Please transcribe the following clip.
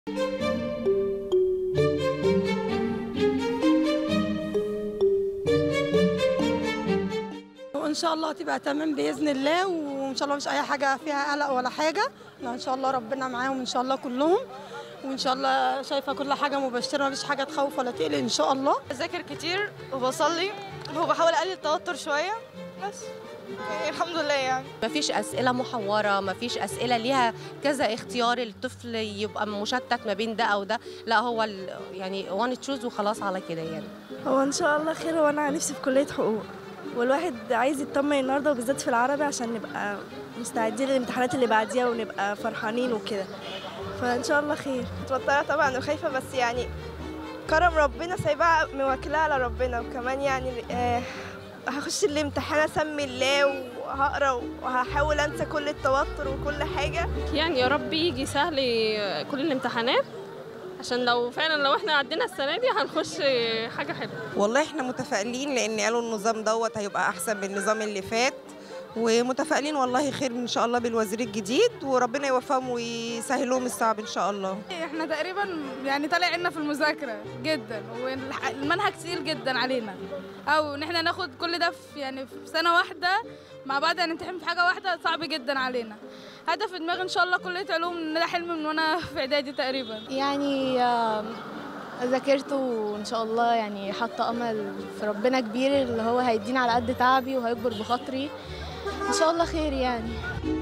وان شاء الله تبقى تمام باذن الله وان شاء الله مش اي حاجه فيها قلق ولا حاجه لا ان شاء الله ربنا معاهم ان شاء الله كلهم وان شاء الله شايفه كل حاجه مبشره مفيش حاجه تخوف ولا تقلق ان شاء الله بذاكر كتير وبصلي وبحاول اقلل التوتر شويه بس يعني الحمد لله يعني مفيش أسئلة محورة مفيش أسئلة ليها كذا اختيار الطفل يبقى مشتت ما بين ده أو ده لا هو ال- يعني وان تشوز وخلاص على كده يعني هو ان شاء الله خير وانا نفسي في كليه حقوق والواحد عايز يطمن النهارده وبالذات في العربي عشان نبقى مستعدين للامتحانات اللي بعديها ونبقى فرحانين وكده فان شاء الله خير متوتره طبعا وخايفه بس يعني كرم ربنا سايبها موكلها على ربنا وكمان يعني آه هخش الامتحان اسمي الله وهقرا وهحاول انسى كل التوتر وكل حاجه يعني يا رب يجي سهل كل الامتحانات عشان لو فعلا لو احنا عدينا السنه دي هنخش حاجه حلوه والله احنا متفائلين لان قالوا النظام دوت هيبقى احسن من النظام اللي فات ومتفائلين والله خير ان شاء الله بالوزير الجديد وربنا يوفقهم ويسهل لهم الصعب ان شاء الله احنا تقريبا يعني طالع عنا في المذاكره جدا والمنهج تقيل جدا علينا او ان احنا ناخد كل ده في يعني في سنه واحده مع بعض هنمتحن في حاجه واحده صعب جدا علينا هدف في دماغي ان شاء الله كليه علوم ان ده حلم من وانا في اعدادي تقريبا يعني آم، ذاكرت وان شاء الله يعني حاطه امل في ربنا كبير اللي هو هيديني على قد تعبي وهيكبر بخاطري ان شاء الله خير يعني